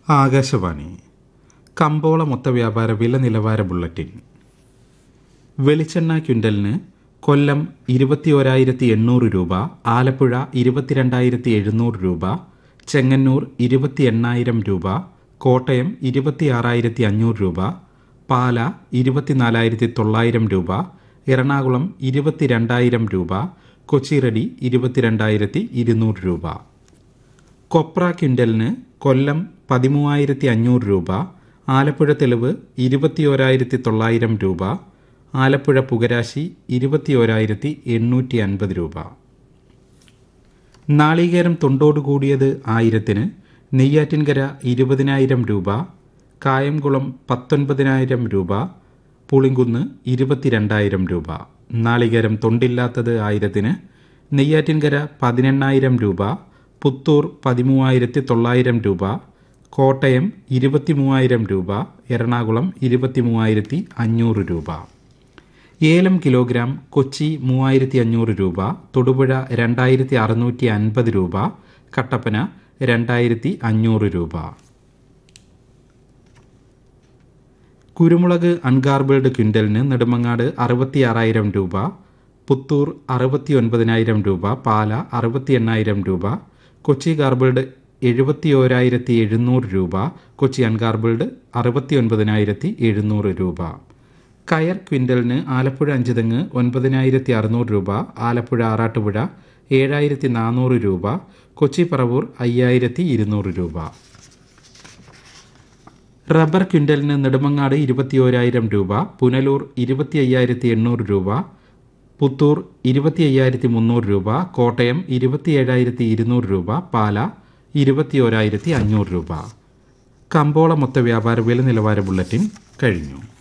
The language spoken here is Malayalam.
ആകാശവാണി കമ്പോള മൊത്ത വ്യാപാര വില നിലവാര ബുള്ളറ്റിൻ വെളിച്ചെണ്ണ ക്വിൻ്റലിന് കൊല്ലം ഇരുപത്തി ഒരായിരത്തി എണ്ണൂറ് രൂപ ആലപ്പുഴ ഇരുപത്തിരണ്ടായിരത്തി എഴുന്നൂറ് രൂപ ചെങ്ങന്നൂർ ഇരുപത്തി എണ്ണായിരം രൂപ കോട്ടയം ഇരുപത്തി ആറായിരത്തി അഞ്ഞൂറ് രൂപ പാല ഇരുപത്തിനാലായിരത്തി തൊള്ളായിരം രൂപ എറണാകുളം ഇരുപത്തിരണ്ടായിരം രൂപ കൊച്ചിറടി ഇരുപത്തിരണ്ടായിരത്തി ഇരുന്നൂറ് രൂപ കൊപ്ര ക്വിൻ്റലിന് കൊല്ലം പതിമൂവായിരത്തി അഞ്ഞൂറ് രൂപ ആലപ്പുഴ തെളിവ് ഇരുപത്തിയോരായിരത്തി തൊള്ളായിരം രൂപ ആലപ്പുഴ പുകരാശി ഇരുപത്തിയോരായിരത്തി എണ്ണൂറ്റി അൻപത് രൂപ നാളികേരം തൊണ്ടോട് കൂടിയത് ആയിരത്തിന് നെയ്യാറ്റിൻകര ഇരുപതിനായിരം രൂപ കായംകുളം പത്തൊൻപതിനായിരം രൂപ പുളിങ്കുന്ന് ഇരുപത്തിരണ്ടായിരം രൂപ നാളികേരം തൊണ്ടില്ലാത്തത് ആയിരത്തിന് നെയ്യാറ്റിൻകര പതിനെണ്ണായിരം രൂപ പുത്തൂർ പതിമൂവായിരത്തി തൊള്ളായിരം രൂപ കോട്ടയം ഇരുപത്തി മൂവായിരം രൂപ എറണാകുളം ഇരുപത്തി മൂവായിരത്തി അഞ്ഞൂറ് രൂപ ഏലം കിലോഗ്രാം കൊച്ചി മൂവായിരത്തി അഞ്ഞൂറ് രൂപ തൊടുപുഴ രണ്ടായിരത്തി അറുന്നൂറ്റി അൻപത് രൂപ കട്ടപ്പന രണ്ടായിരത്തി അഞ്ഞൂറ് രൂപ കുരുമുളക് അൺഗാർബിൾഡ് ക്വിൻ്റലിന് നെടുമങ്ങാട് അറുപത്തി ആറായിരം രൂപ പുത്തൂർ അറുപത്തി ഒൻപതിനായിരം രൂപ പാല അറുപത്തി എണ്ണായിരം രൂപ കൊച്ചി ഗാർബിൾഡ് എഴുപത്തി ഓരായിരത്തി എഴുന്നൂറ് രൂപ കൊച്ചി അൺഗാർബിൾഡ് അറുപത്തി ഒൻപതിനായിരത്തി എഴുന്നൂറ് രൂപ കയർ ക്വിൻ്റലിന് ആലപ്പുഴ അഞ്ചുതെങ്ങ് ഒൻപതിനായിരത്തി അറുന്നൂറ് രൂപ ആലപ്പുഴ ആറാട്ടുപുഴ ഏഴായിരത്തി നാനൂറ് രൂപ കൊച്ചി പറവൂർ അയ്യായിരത്തി ഇരുന്നൂറ് രൂപ റബ്ബർ ക്വിൻ്റലിന് നെടുമങ്ങാട് ഇരുപത്തി ഓരായിരം രൂപ പുനലൂർ ഇരുപത്തി അയ്യായിരത്തി എണ്ണൂറ് രൂപ പുത്തൂർ ഇരുപത്തി അയ്യായിരത്തി മുന്നൂറ് രൂപ കോട്ടയം ഇരുപത്തി ഏഴായിരത്തി ഇരുന്നൂറ് രൂപ പാല ഇരുപത്തി ഓരായിരത്തി അഞ്ഞൂറ് രൂപ കമ്പോള മൊത്ത വ്യാപാര വില നിലവാര ബുള്ളറ്റിൻ കഴിഞ്ഞു